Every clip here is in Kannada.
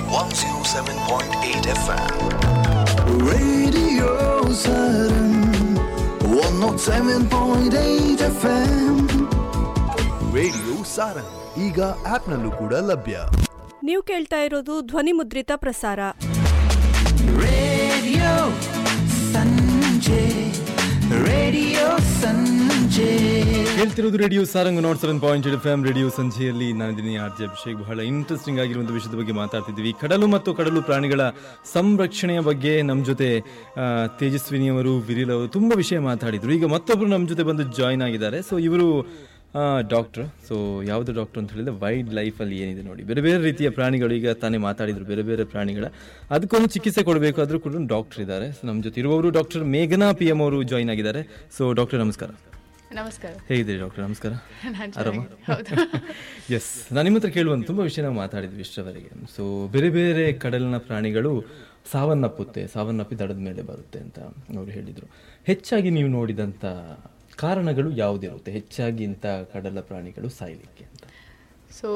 107.8 FM. Radio Saturn 107.8 FM radio Sarang ಈಗ ಆಪ್ನಲ್ಲೂ ಕೂಡ ಲಭ್ಯ ನೀವು ಕೇಳ್ತಾ ಇರೋದು ಧ್ವನಿ ಮುದ್ರಿತ ಪ್ರಸಾರ ರೇಡಿಯೋ ಸಂಜೆ ರೇಡಿಯೋ ಸಂಜೆ ಹೇಳ್ತಿರೋದು radio Sarang not seven point eight F M radio ಸಂಜೆಯಲ್ಲಿ ನಾನಿದ್ದೀನಿ ಆರ್ ಜೆ ಅಭಿಷೇಕ್ ಬಹಳ ಇಂಟ್ರೆಸ್ಟಿಂಗ್ ಆಗಿರುವಂಥ ವಿಷಯದ ಬಗ್ಗೆ ಮಾತಾಡ್ತಿದ್ದೀವಿ ಕಡಲು ಮತ್ತು ಕಡಲು ಪ್ರಾಣಿಗಳ ಸಂರಕ್ಷಣೆಯ ಬಗ್ಗೆ ನಮ್ಮ ಜೊತೆ ಆ, ತೇಜಸ್ವಿನಿಯವರು ವಿರಿಲ್ ಅವರು ತುಂಬ ವಿಷಯ ಮಾತಾಡಿದ್ರು ಈಗ ಮತ್ತೊಬ್ಬರು ನಮ್ಮ ಜೊತೆ ಬಂದು ಜಾಯ್ನ್ ಆಗಿದ್ದಾರೆ ಸೊ ಇವರು ಡಾಕ್ಟ್ರ್ ಸೊ ಯಾವುದು ಡಾಕ್ಟರ್ ಅಂತ ಹೇಳಿದ್ರೆ ವೈಲ್ಡ್ ಲೈಫಲ್ಲಿ ಏನಿದೆ ನೋಡಿ ಬೇರೆ ಬೇರೆ ರೀತಿಯ ಪ್ರಾಣಿಗಳು ಈಗ ತಾನೇ ಮಾತಾಡಿದ್ರು ಬೇರೆ ಬೇರೆ ಪ್ರಾಣಿಗಳ ಅದಕ್ಕೊಂದು ಚಿಕಿತ್ಸೆ ಕೊಡಬೇಕು ಆದರೂ ಕೂಡ ಡಾಕ್ಟರ್ ಇದ್ದಾರೆ ಸೊ ನಮ್ಮ ಜೊತೆ ಇರುವವರು ಡಾಕ್ಟರ್ ಮೇಘನಾ ಪಿ ಎಂ ಅವರು ಜಾಯ್ನ್ ಆಗಿದ್ದಾರೆ ಸೊ ಡಾಕ್ಟರ್ ನಮಸ್ಕಾರ ನಮಸ್ಕಾರ ಹೇಗಿದ್ದೀರಿ ಡಾಕ್ಟರ್ ನಮಸ್ಕಾರ ನಾನ್ ಆರಾಮ ಚೆನ್ನಾಗಿ- ಹೌದು ಎಸ್ ನಾನು ನಿಮ್ಮ ಹತ್ರ ಕೇಳುವಂತ ತುಂಬ ವಿಷಯ ನಾವು ಮಾತಾಡಿದ್ವಿ ಇಷ್ಟವರೆಗೆ ಸೊ ಬೇರೆ ಬೇರೆ ಕಡಲಿನ ಪ್ರಾಣಿಗಳು ಸಾವನ್ನಪ್ಪುತ್ತೆ ಸಾವನ್ನಪ್ಪಿ ದಡದ ಮೇಲೆ ಬರುತ್ತೆ ಅಂತ ಅವರು ಹೇಳಿದರು ಹೆಚ್ಚಾಗಿ ನೀವು ನೋಡಿದಂಥ ಕಾರಣಗಳು ಯಾವುದಿರುತ್ತೆ ಹೆಚ್ಚಾಗಿ ಇಂಥ ಕಡಲ ಪ್ರಾಣಿಗಳು ಸಾಯಲಿಕ್ಕೆ ಅಂತ ಸೊ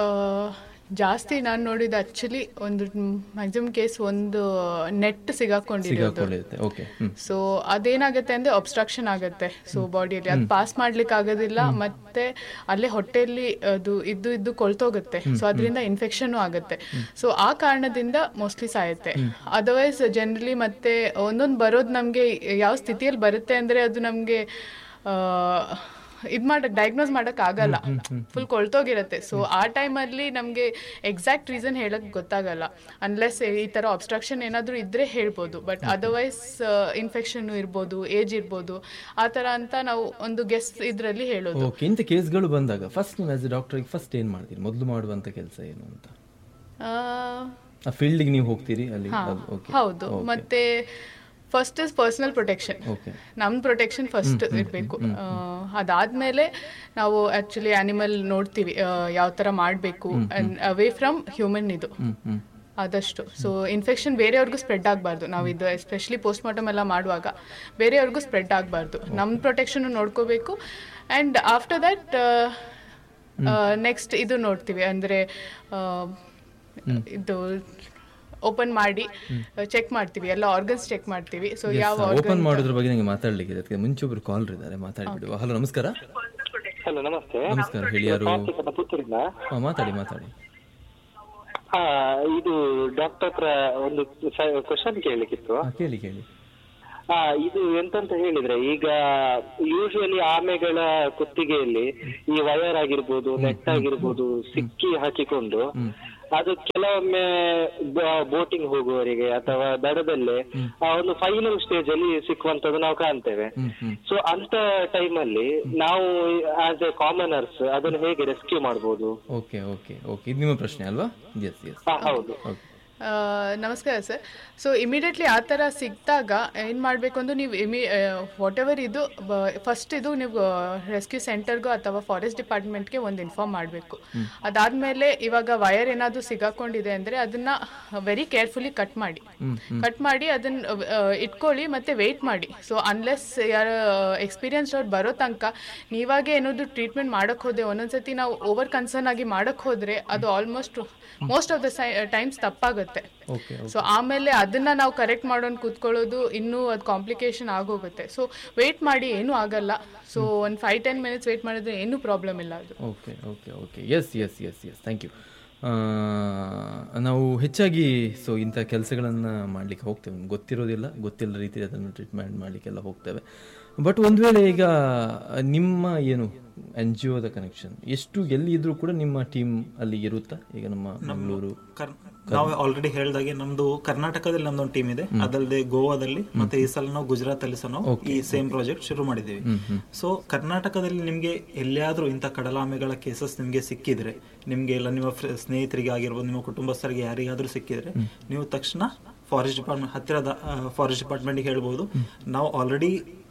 ಜಾಸ್ತಿ ನಾನು ನೋಡಿದ ಆಕ್ಚುಲಿ ಒಂದು ಮ್ಯಾಕ್ಸಿಮಮ್ ಕೇಸ್ ಒಂದು ನೆಟ್ ಸಿಗಾಕೊಂಡಿರೋದು ಸಿಗಾಕೊಳ್ಳುತ್ತೆ ಓಕೆ ಹ್ಮ್ ಸೊ ಅದೇನಾಗುತ್ತೆ ಅಂದ್ರೆ ಅಬ್ಸ್ಟ್ರಕ್ಷನ್ ಆಗುತ್ತೆ ಸೊ ಬಾಡಿಯಲ್ಲಿ ಅದು ಪಾಸ್ ಮಾಡ್ಲಿಕ್ಕೆ ಆಗೋದಿಲ್ಲ ಮತ್ತೆ ಅಲ್ಲೇ ಹೊಟ್ಟೆಯಲ್ಲಿ ಅದು ಇದ್ದು ಇದ್ದು ಕೊಳ್ತೋಗುತ್ತೆ ಸೊ ಅದರಿಂದ ಇನ್ಫೆಕ್ಷನ್ ಆಗುತ್ತೆ ಸೊ ಆ ಕಾರಣದಿಂದ ಮೋಸ್ಟ್ಲಿ ಸಾಯುತ್ತೆ ಅದರ್ವೈಸ್ ಜನರಲಿ ಮತ್ತೆ ಒಂದೊಂದು ಬರೋದು ನಮಗೆ ಯಾವ ಸ್ಥಿತಿಯಲ್ಲಿ ಬರುತ್ತೆ ಅಂದ್ರೆ ಅದು ನಮಗೆ ಇದ್ ಮಾಡಕ್ ಡಯಾಗ್ನೋಸ್ ಮಾಡಕ್ ಆಗಲ್ಲ ಫುಲ್ ಕೊಳ್ತೋಗಿರುತ್ತೆ ಸೊ ಆ ಟೈಮಲ್ಲಿ ನಮಗೆ ಎಕ್ಸಾಕ್ಟ್ ರೀಸನ್ ಹೇಳಕ್ ಗೊತ್ತಾಗಲ್ಲ ಅನ್ಲೆಸ್ ಈ ತರ ಅಬ್ಸ್ಟ್ರಕ್ಷನ್ ಏನಾದರೂ ಇದ್ರೆ ಹೇಳ್ಬೋದು ಬಟ್ ಅದರ್ವೈಸ್ ಇನ್ಫೆಕ್ಷನ್ ಇರ್ಬೋದು ಏಜ್ ಇರ್ಬೋದು ಆ ತರ ಅಂತ ನಾವು ಒಂದು ಗೆಸ್ ಇದ್ರಲ್ಲಿ ಹೇಳೋದು ಓಕೆ ಇಂಥ ಕೇಸ್ಗಳು ಬಂದಾಗ ಫಸ್ಟ್ ನೀವು ಆಸ್ ಎ ಡಾಕ್ಟರ್ಗೆ ಫಸ್ಟ್ ಏನು ಮಾಡ್ತೀರಿ ಮೊದಲು ಮಾಡುವಂಥ ಕೆಲಸ ಏನು ಅಂತ ಆ, ಆ ಫೀಲ್ಡಿಗೆ ನೀವು ಹೋಗ್ತೀರಿ ಅಲ್ಲಿ ಹಾ, ಓಕೆ ಹೌದು ಮತ್ತೆ first is personal protection okay ನಮ್ ಪ್ರೊಟೆಕ್ಷನ್ ಫಸ್ಟ್ ಇರಬೇಕು ಅದಾದ್ಮೇಲೆ ನಾವು ಆಕ್ಚುಲಿ ಆನಿಮಲ್ ನೋಡ್ತೀವಿ ಯಾವ ತರ ಮಾಡಬೇಕು ಅವೇ ಫ್ರಮ್ ಹ್ಯೂಮನ್ ಇದು ಹ್ಮ್ ಹ್ಮ್ ಆದಷ್ಟು ಸೊ ಇನ್ಫೆಕ್ಷನ್ ಬೇರೆಯವ್ರಿಗೂ ಸ್ಪ್ರೆಡ್ ಆಗಬಾರ್ದು ನಾವು ಇದು ಎಸ್ಪೆಷಲಿ ಪೋಸ್ಟ್ ಮಾರ್ಟಮ್ ಎಲ್ಲ ಮಾಡುವಾಗ ಬೇರೆಯವ್ರಿಗೂ ಸ್ಪ್ರೆಡ್ ಆಗಬಾರ್ದು ನಮ್ಮ ಪ್ರೊಟೆಕ್ಷನ್ ನೋಡ್ಕೋಬೇಕು ಆ್ಯಂಡ್ ಆಫ್ಟರ್ ದಟ್ ನೆಕ್ಸ್ಟ್ ಇದು ನೋಡ್ತೀವಿ ಅಂದರೆ ಇದು ಓಪನ್ ಮಾಡಿ ಚೆಕ್ ಮಾಡ್ತೀವಿ ಎಲ್ಲ ಆರ್ಗನ್ಸ್ ಚೆಕ್ ಮಾಡ್ತೀವಿ ಸೊ ಯಾವ ಓಪನ್ ಆರ್ಗನ್ ಮಾಡೋದ್ರ ಬಗ್ಗೆ ನಂಗೆ ಮಾತಾಡ್ಲಿಕ್ಕೆ ಇದೆ ಅದಕ್ಕೆ ಮುಂಚೆ ಒಬ್ರು ಕಾಲ್ ಇದ್ದಾರೆ ಮಾತಾಡ್ಬಿಡುವ ಹಲೋ ನಮಸ್ಕಾರ ಹಲೋ ನಮಸ್ತೆ ನಮಸ್ಕಾರ ಹೇಳಿ ಯಾರು ಕಾರ್ತಿಕ್ ಅಂತ ಪುತ್ತೂರಿಂದ ಹಾ, ಮಾತಾಡಿ ಮಾತಾಡಿ ಹಾ ಇದು ಡಾಕ್ಟರ್ ಹತ್ರ ಒಂದು ಕ್ವಶನ್ ಕೇಳಲಿಕ್ಕಿತ್ತು ಹಾ, ಕೇಳಿ ಕೇಳಿ ಹಾ ಇದು ಎಂತಂತ ಹೇಳಿದ್ರೆ ಈಗ ಯೂಶುವಲಿ ಆಮೆಗಳ ಕುತ್ತಿಗೆಯಲ್ಲಿ ಈ ವಯರ್ ಆಗಿರ್ಬೋದು ನೆಟ್ ಆಗಿರ್ಬೋದು ಸಿಕ್ಕಿ ಹಾಕಿಕೊಂಡು ಅದು ಕೆಲವೊಮ್ಮೆ ಬೋಟಿಂಗ್ ಹೋಗುವವರಿಗೆ ಅಥವಾ ದಡದಲ್ಲೇ ಆ ಒಂದು ಫೈನಲ್ ಸ್ಟೇಜ್ ಅಲ್ಲಿ ಸಿಕ್ಕುವಂತದ್ದು ನಾವು ಕಾಣ್ತೇವೆ ಸೊ ಅಂತ ಟೈಮಲ್ಲಿ ನಾವು ಆಸ್ ಎ ಕಾಮನರ್ಸ್ ಅದನ್ನು ಹೇಗೆ ರೆಸ್ಕ್ಯೂ ಮಾಡ್ಬೋದು ಓಕೆ ಓಕೆ ಓಕೆ ಇದು ನಿಮ್ಮ ಪ್ರಶ್ನೆ ಅಲ್ವಾ ಎಸ್ ಎಸ್ ಹಾ, ಹೌದು ಓಕೆ ಆ, ನಮಸ್ಕಾರ ಸರ್ ಸೊ ಇಮಿಡಿಯೇಟ್ಲಿ ಆ ಥರ ಸಿಕ್ಕಿದಾಗ ಏನು ಮಾಡಬೇಕು ಅಂದ್ರೆ ನೀವು ಇಮಿ ವಾಟ್ ಎವರ್ ಇದು ಫಸ್ಟ್ ಇದು ನೀವು ರೆಸ್ಕ್ಯೂ ಸೆಂಟರ್ಗೋ ಅಥವಾ ಫಾರೆಸ್ಟ್ ಡಿಪಾರ್ಟ್ಮೆಂಟ್ಗೆ ಒಂದು ಇನ್ಫಾರ್ಮ್ ಮಾಡಬೇಕು ಅದಾದಮೇಲೆ ಇವಾಗ ವಯರ್ ಏನಾದರೂ ಸಿಗಾಕೊಂಡಿದೆ ಅಂದರೆ ಅದನ್ನು ವೆರಿ ಕೇರ್ಫುಲಿ ಕಟ್ ಮಾಡಿ ಕಟ್ ಮಾಡಿ ಅದನ್ನು ಇಟ್ಕೊಳ್ಳಿ ಮತ್ತು ವೆಯ್ಟ್ ಮಾಡಿ ಸೊ ಅನ್ಲೆಸ್ ಯಾರು ಎಕ್ಸ್ಪೀರಿಯನ್ಸ್ ಅವ್ರು ಬರೋ ತನಕ ನೀವಾಗೆ ಏನಾದ್ರು ಟ್ರೀಟ್ಮೆಂಟ್ ಮಾಡೋಕ್ಕೆ ಹೋದೆ ಒಂದೊಂದ್ಸತಿ ನಾವು ಓವರ್ ಕನ್ಸರ್ನ್ ಆಗಿ ಮಾಡೋಕ್ಕೆ ಹೋದರೆ ಅದು almost most of the times ತಪ್ಪಾಗುತ್ತೆ ಓಕೆ ಸೊ ಆಮೇಲೆ ಅದನ್ನ ನಾವು ಕರೆಕ್ಟ್ ಮಾಡೋನ್ ಕೂತ್ಕೊಳ್ಳೋದು ಇನ್ನೂ ಅದು ಕಾಂಪ್ಲಿಕೇಶನ್ ಆಗೋಗುತ್ತೆ ಸೊ ವೆಯ್ಟ್ ಮಾಡಿ ಏನೂ ಆಗಲ್ಲ ಸೊ ಒಂದು ಫೈವ್ ಟೆನ್ ಮಿನಿಟ್ಸ್ ವೆಯ್ಟ್ ಮಾಡಿದ್ರೆ ಏನೂ ಪ್ರಾಬ್ಲಮ್ ಇಲ್ಲ ಅದು okay okay okay yes yes yes yes thank you ನಾವು ಹೆಚ್ಚಾಗಿ ಸೊ ಇಂಥ ಕೆಲಸಗಳನ್ನು ಮಾಡಲಿಕ್ಕೆ ಹೋಗ್ತೇವೆ ನಮ್ಗೆ ಗೊತ್ತಿರೋದಿಲ್ಲ ಗೊತ್ತಿಲ್ಲ ರೀತಿ ಅದನ್ನು ಟ್ರೀಟ್ಮೆಂಟ್ ಮಾಡಲಿಕ್ಕೆಲ್ಲ ಹೋಗ್ತೇವೆ ಬಟ್ ಒಂದು ವೇಳೆ ಈಗ ನಿಮ್ಮ ಏನು ಎನ್ ಜಿ ಒದ ಕನೆಕ್ಷನ್ ಎಷ್ಟು ಎಲ್ಲಿ ಇದ್ರೂ ಕೂಡ ನಿಮ್ಮ ಟೀಮ್ ಅಲ್ಲಿ ಇರುತ್ತಾ ಈಗ ನಮ್ಮ ಮಂಗಳೂರು ಕರ್- ನಾವು ಆಲ್ರೆಡಿ ಹೇಳ್ದಾಗೆ ನಮ್ದು ಕರ್ನಾಟಕದಲ್ಲಿ ನಮ್ದೊಂದು ಟೀಮ್ ಇದೆ ಅದಲ್ಲದೆ ಗೋವಾದಲ್ಲಿ ಮತ್ತೆ ಈ ಸಲ ನಾವು ಗುಜರಾತ್ ಅಲ್ಲಿ ಸಹ ನಾವು ಈ ಸೇಮ್ ಪ್ರಾಜೆಕ್ಟ್ ಶುರು ಮಾಡಿದ್ದೀವಿ ಸೊ ಕರ್ನಾಟಕದಲ್ಲಿ ನಿಮ್ಗೆ ಎಲ್ಲಿಯಾದ್ರೂ ಇಂಥ ಕಡಲಾಮೆಗಳ ಕೇಸಸ್ ನಿಮ್ಗೆ ಸಿಕ್ಕಿದ್ರೆ ನಿಮ್ಗೆ ಎಲ್ಲ ನಿಮ್ಮ ಫ್ರೆ- ಸ್ನೇಹಿತರಿಗೆ ಆಗಿರ್ಬೋದು ನಿಮ್ಮ ಕುಟುಂಬಸ್ಥರಿಗೆ ಯಾರಿಗಾದ್ರೂ ಸಿಕ್ಕಿದ್ರೆ ನೀವು ತಕ್ಷಣ ಫಾರೆಸ್ಟ್ ಡಿಪಾರ್ಟ್ಮೆಂಟ್ ಹತ್ತಿರದ ಫಾರೆಸ್ಟ್ ಡಿಪಾರ್ಟ್ಮೆಂಟ್ಗೆ ಹೇಳ್ಬೋದು ನಾವು ಆಲ್ರೆಡಿ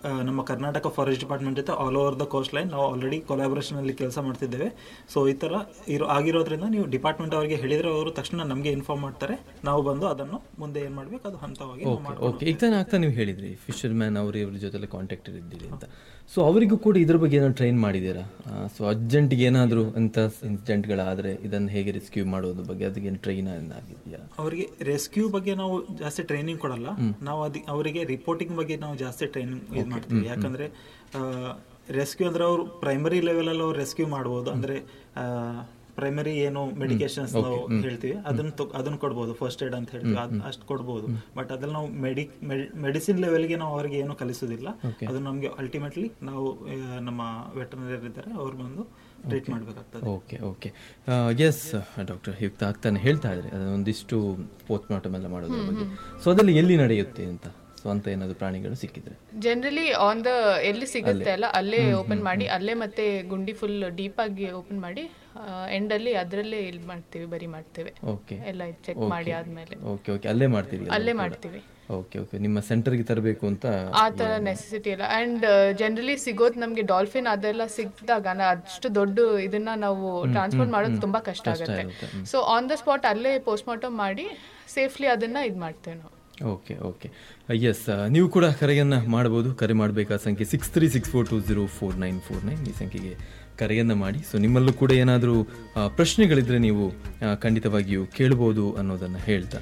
ಆ, ನಮ್ಮ ಕರ್ನಾಟಕ ಫಾರೆಸ್ಟ್ ಡಿಪಾರ್ಟ್ಮೆಂಟ್ ಜೊತೆ all over the coast line ನಾವು ಆಲ್ರೆಡಿ ಕೊಲಾಬರೇಷನ್ ಅಲ್ಲಿ ಕೆಲಸ ಮಾಡ್ತಿದ್ದೇವೆ ಸೊ ಈ ತರ ಇರೋ ಆಗಿರೋದ್ರಿಂದ ನೀವು ಡಿಪಾರ್ಟ್ಮೆಂಟ್ ಅವರಿಗೆ ಹೇಳಿದ್ರೆ ಅವರು ತಕ್ಷಣ ನಮಗೆ ಇನ್ಫಾರ್ಮ್ ಮಾಡ್ತಾರೆ ನಾವು ಬಂದು ಅದನ್ನು ಮುಂದೆ ಏನ್ ಮಾಡ್ಬೇಕು ಅದು ಹಂತವಾಗಿ ನಾವು ಮಾಡ್ಕೊಂಡು ಓಕೆ ಈಗ ತಾನೇ ಆಗ್ತಾ ನೀವು ಹೇಳಿದ್ರಿ ಫಿಶರ್ ಮ್ಯಾನ್ ಅವರು ಇವ್ರ ಜೊತೆಲೆ ಕಾಂಟ್ಯಾಕ್ಟ್ ಇದ್ದೀರಿ ಅಂತ ಸೊ ಅವರಿಗೂ ಕೂಡ ಇದ್ರ ಬಗ್ಗೆ ಏನಾದ್ರು ಟ್ರೈನ್ ಮಾಡಿದ್ದೀರಾ ಸೊ ಅರ್ಜೆಂಟ್ಗೆ ಏನಾದರೂ ಅಂತ ಇನ್ಸಿಡೆಂಟ್ಗಳಾದರೆ ಇದನ್ನು ಹೇಗೆ ರೆಸ್ಕ್ಯೂ ಮಾಡೋದ್ರ ಬಗ್ಗೆ ಅದಕ್ಕೆ ಏನು ಟ್ರೈನ್ ಆಗಿದೆಯಾ ಅವರಿಗೆ ರೆಸ್ಕ್ಯೂ ಬಗ್ಗೆ ನಾವು ಜಾಸ್ತಿ ಟ್ರೈನಿಂಗ್ ಕೊಡಲ್ಲ ನಾವು ಅದಿ ಅವರಿಗೆ ರಿಪೋರ್ಟಿಂಗ್ ಬಗ್ಗೆ ನಾವು ಜಾಸ್ತಿ ಟ್ರೈನಿಂಗ್ ಇದು ಮಾಡ್ತೀವಿ ಯಾಕಂದ್ರೆ ರೆಸ್ಕ್ಯೂ ಅಂದ್ರೆ ಅವರು ಪ್ರೈಮರಿ ಲೆವೆಲ್ ಅಲ್ಲಿ ಅವ್ರು ರೆಸ್ಕ್ಯೂ ಮಾಡ್ಬೋದು ಅಂದ್ರೆ ಪ್ರೈಮರಿ ಏನು ಮೆಡಿಕೇಶನ್ಸ್ ನಾವು ಹೇಳ್ತೀವಿ ಅದನ್ನ ತೊ- ಅದನ್ನ ಕೊಡ್ಬೋದು ಫಸ್ಟ್ ಏಡ್ ಅಂತ ಹೇಳ್ತೀವಿ ಅದ್- ಅಷ್ಟು ಕೊಡ್ಬೋದು ಬಟ್ ಅದ್ರಲ್ಲಿ ನಾವು ಮೆಡಿ ಮೆಡಿಸಿನ್ ಲೆವೆಲ್ಗೆ ನಾವು ಅವರಿಗೆ ಏನು ಕಲಿಸೋದಿಲ್ಲ ಅದು ನಮಗೆ ಅಲ್ಟಿಮೇಟ್ಲಿ ನಾವು ಆ, ನಮ್ಮ ವೆಟರ್ನರಿ ಇದ್ದಾರೆ ಅವ್ರು ಬಂದು ಟ್ರೀಟ್ ಮಾಡಬೇಕಾಗ್ತದೆ ಓಕೆ ಓಕೆ ಎಸ್ ಡಾಕ್ಟರ್ ಯುಕ್ತ ಆಗ್ತಾನೆ ಹೇಳ್ತಾ ಇದ್ರಿ ಅದನ್ನ ಒಂದಿಷ್ಟು ಪೋಸ್ಟ್ ಮಾರ್ಟಮ್ ಎಲ್ಲ ಮಾಡೋದ್ರ ಬಗ್ಗೆ ಸೊ ಅದರಲ್ಲಿ ಎಲ್ಲಿ ನಡೆಯುತ್ತೆ ಅಂತ ಸೊ ಅಂತ ಏನಾದರೂ ಪ್ರಾಣಿಗಳು ಸಿಕ್ಕಿದ್ರೆ ಜನರಲಿ ಆನ್ ದ ಎಲ್ಲಿ ಸಿಗುತ್ತೆ ಅಲ್ಲ ಅಲ್ಲೇ ಓಪನ್ ಮಾಡಿ ಅಲ್ಲೇ ಮತ್ತೆ ಗುಂಡಿ ಫುಲ್ ಡೀಪ್ ಆಗಿ ಓಪನ್ ಮಾಡಿ ಎಂಡ್ ಅಲ್ಲಿ ಅದರಲ್ಲೇ ಇಲ್ಲಿ ಮಾಡ್ತೀವಿ ಬರಿ ಮಾಡ್ತೇವೆ ಓಕೆ ಎಲ್ಲ ಚೆಕ್ ಮಾಡಿ ಆದ್ಮೇಲೆ ಓಕೆ ಓಕೆ ಅಲ್ಲೇ ಮಾಡ್ತೀರಿ ಅಲ್ಲೇ ಮಾಡ್ತೀವಿ ಓಕೆ ಓಕೆ ನಿಮ್ಮ ಸೆಂಟರ್ಗೆ ತರಬೇಕು ಅಂತ ಆ ತರ ನೆಸೆಸಿಟಿ ಇಲ್ಲ ಅಂಡ್ ಜನರಲಿ ಸಿಗೋದು ನಮ್ಗೆ ಡಾಲ್ಫಿನ್ ಅದೆಲ್ಲ ಸಿಕ್ಕಿದಾಗ ಅಷ್ಟು ದೊಡ್ಡ ಇದನ್ನ ನಾವು ಟ್ರಾನ್ಸ್ಪೋರ್ಟ್ ಮಾಡೋದು ತುಂಬಾ ಕಷ್ಟ ಆಗುತ್ತೆ ಸೊ ಆನ್ ದ ಸ್ಪಾಟ್ ಅಲ್ಲೇ ಪೋಸ್ಟ್ ಮಾರ್ಟಮ್ ಮಾಡಿ ಸೇಫ್ಲಿ ಅದನ್ನ ಇದು ಮಾಡ್ತೇವೆ ನಾವು ಓಕೆ ಓಕೆ ಎಸ್ ನೀವು ಕೂಡ ಕರೆಯನ್ನು ಮಾಡ್ಬೋದು ಕರೆ ಮಾಡಬೇಕಾದ ಸಂಖ್ಯೆ six three six four two zero four nine four nine ಈ ಸಂಖ್ಯೆಗೆ ಕರೆಯನ್ನು ಮಾಡಿ ಸೊ ನಿಮ್ಮಲ್ಲೂ ಕೂಡ ಏನಾದರೂ ಪ್ರಶ್ನೆಗಳಿದ್ರೆ ನೀವು ಆ, ಖಂಡಿತವಾಗಿಯೂ ಕೇಳ್ಬೋದು ಅನ್ನೋದನ್ನು ಹೇಳ್ತಾ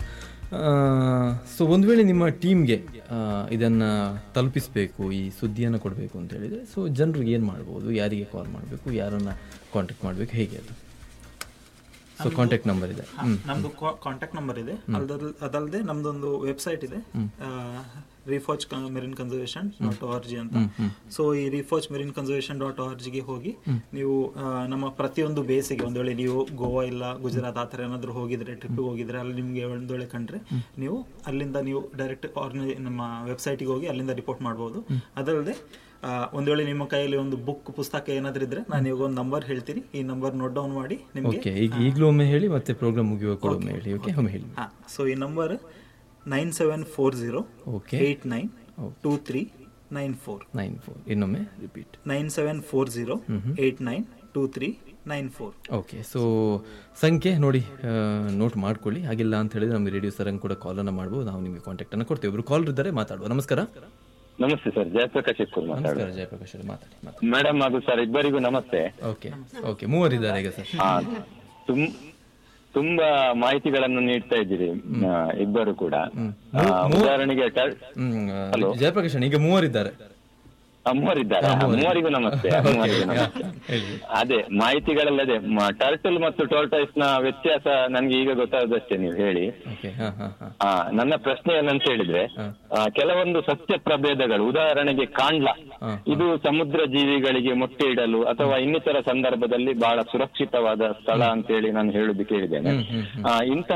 ಸೊ ಒಂದು ವೇಳೆ ನಿಮ್ಮ ಟೀಮ್ಗೆ ಇದನ್ನು ತಲುಪಿಸಬೇಕು ಈ ಸುದ್ದಿಯನ್ನು ಕೊಡಬೇಕು ಅಂತ ಹೇಳಿದರೆ ಸೊ ಜನರಿಗೆ ಏನು ಮಾಡ್ಬೋದು ಯಾರಿಗೆ ಕಾಲ್ ಮಾಡಬೇಕು ಯಾರನ್ನು ಕಾಂಟ್ಯಾಕ್ಟ್ ಮಾಡಬೇಕು ಹೇಗೆ ಅದು ಸೊ ಕಾಂಟ್ಯಾಕ್ಟ್ ನಂಬರ್ ಇದೆ ಹಾ, ನಮ್ದು ಕಾಂಟ್ಯಾಕ್ಟ್ ನಂಬರ್ ಇದೆ ಅಲ್ದಲ್ ಅದಲ್ಲದೆ ನಮ್ದೊಂದು ವೆಬ್ಸೈಟ್ ಇದೆ Reefwatch marine conservation dot org ಅಂತ ಸೊ ಈ Reefwatch marine conservation dot org ಜಿಗೆ ಹೋಗಿ ನೀವು ಆ, ನಮ್ಮ ಪ್ರತಿಯೊಂದು ಬೇಸಿಗೆ ಒಂದ್ ವೇಳೆ ನೀವು ಗೋವಾ ಇಲ್ಲ ಗುಜರಾತ್ ಆ ಥರ ಏನಾದ್ರು ಹೋಗಿದ್ರೆ ಟ್ರಿಪ್ ಹೋಗಿದ್ರೆ ಅಲ್ಲಿ ನಿಮಗೆ ಒಂದ್ ವೇಳೆ ಕಂಡ್ರೆ ನೀವು ಅಲ್ಲಿಂದ ನೀವು ಡೈರೆಕ್ಟ್ ನಮ್ಮ ವೆಬ್ಸೈಟ್ಗೆ ಹೋಗಿ ಅಲ್ಲಿಂದ ರಿಪೋರ್ಟ್ ಮಾಡ್ಬೋದು ಅದಲ್ಲದೆ ಆ, ಒಂದ್ ವೇಳೆ ನಿಮ್ಮ ಕೈಯಲ್ಲಿ ಒಂದು ಬುಕ್ ಪುಸ್ತಕ ಏನಾದ್ರೂ ಇದ್ರೆ ನಾನು ಇವಾಗ ಒಂದು ನಂಬರ್ ಹೇಳ್ತೀನಿ ಈ ನಂಬರ್ ನೋಟ್ ಡೌನ್ ಮಾಡಿ ನಿಮಗೆ ಓಕೆ ಈಗ ಈಗಲೂ ಒಮ್ಮೆ ಹೇಳಿ ಮತ್ತೆ ಪ್ರೋಗ್ರಾಮ್ ಮುಗಿಯುವ ಕೂಡ ಒಮ್ಮೆ ಹೇಳಿ ಓಕೆ ಒಮ್ಮೆ ಹೇಳಿ ಹಾ ಸೊ ಈ number nine seven four zero okay eight nine two three nine four nine four ಇನ್ನೊಮ್ಮೆ repeat nine seven four zero eight nine two three nine four okay so ಸಂಖ್ಯೆ ನೋಡಿ ನೋಟ್ ಮಾಡ್ಕೊಳ್ಳಿ ಹಾಗಿಲ್ಲ ಅಂತ ಹೇಳಿದ್ರೆ ನಮಗೆ ರೇಡಿಯೋ ಸರಂಗ್ ಕೂಡ ಕಾಲನ್ನು ಮಾಡ್ಬೋದು ನಾವು ನಿಮಗೆ ಕಾಂಟ್ಯಾಕ್ಟನ್ನು ಕೊಡ್ತೇವೆ ಒಬ್ರು ಕಾಲ್ ಇದ್ದಾರೆ ಮಾತಾಡುವ ನಮಸ್ಕಾರ ನಮಸ್ತೆ ಸರ್ ಜಯಪ್ರಕಾಶ್ ಇಸ್ಕೂಲ್ ಮಾತಾಡ ನಮಸ್ಕಾರ ಜಯಪ್ರಕಾಶ್ ಅವರು ಮಾತಾಡಿ ಮಾತಾಡಿ ಮೇಡಮ್ ಹಾಗೂ ಸರ್ ಇಬ್ಬರಿಗೂ ನಮಸ್ತೆ ಓಕೆ ಓಕೆ ಮೂವರಿದ್ದಾರೆ ಈಗ ಸರ್ ಹಾ ತುಂ ತುಂಬಾ ಮಾಹಿತಿಗಳನ್ನು ನೀಡ್ತಾ ಇದ್ದೀರಿ ಆ, ಇಬ್ಬರು ಕೂಡ ಆ, ಉದಾಹರಣೆಗೆ ಟರ್- ಹ್ಮ್ ಜಯಪ್ರಕಾಶ್ ಅಣ್ಣ, ಈಗ ಮೂವರಿದ್ದಾರೆ ಆ, ಮೂವರಿದ್ದಾರೆ ಆ, ಮೂವರಿಗೂ ನಮಸ್ತೆ ಮೂವರಿಗೂ ನಮಸ್ತೆ ಹೇಳಿ ಅದೇ ಮಾಹಿತಿಗಳಲ್ಲದೆ ಟರ್ಟಲ್ ಮತ್ತು ಟೋರ್ಟೈಸ್ ನ ವ್ಯತ್ಯಾಸ ನನ್ಗೆ ಈಗ ಗೊತ್ತಾದಷ್ಟೇ ನೀವು ಹೇಳಿ ಓಕೆ ಹಾ ಹಾ ಹಾ ಆ, ನನ್ನ ಪ್ರಶ್ನೆ ಏನಂತ ಹೇಳಿದ್ರೆ ಆ, ಕೆಲವೊಂದು ಸಸ್ಯ ಪ್ರಭೇದಗಳು ಉದಾಹರಣೆಗೆ ಕಾಂಡ್ಲ ಇದು ಸಮುದ್ರ ಜೀವಿಗಳಿಗೆ ಮೊಟ್ಟೆ ಇಡಲು ಅಥವಾ ಇನ್ನಿತರ ಸಂದರ್ಭದಲ್ಲಿ ಬಹಳ ಸುರಕ್ಷಿತವಾದ ಸ್ಥಳ ಅಂತೇಳಿ ನಾನು ಹೇಳುದು ಕೇಳಿದ್ದೇನೆ ಆ, ಇಂತಹ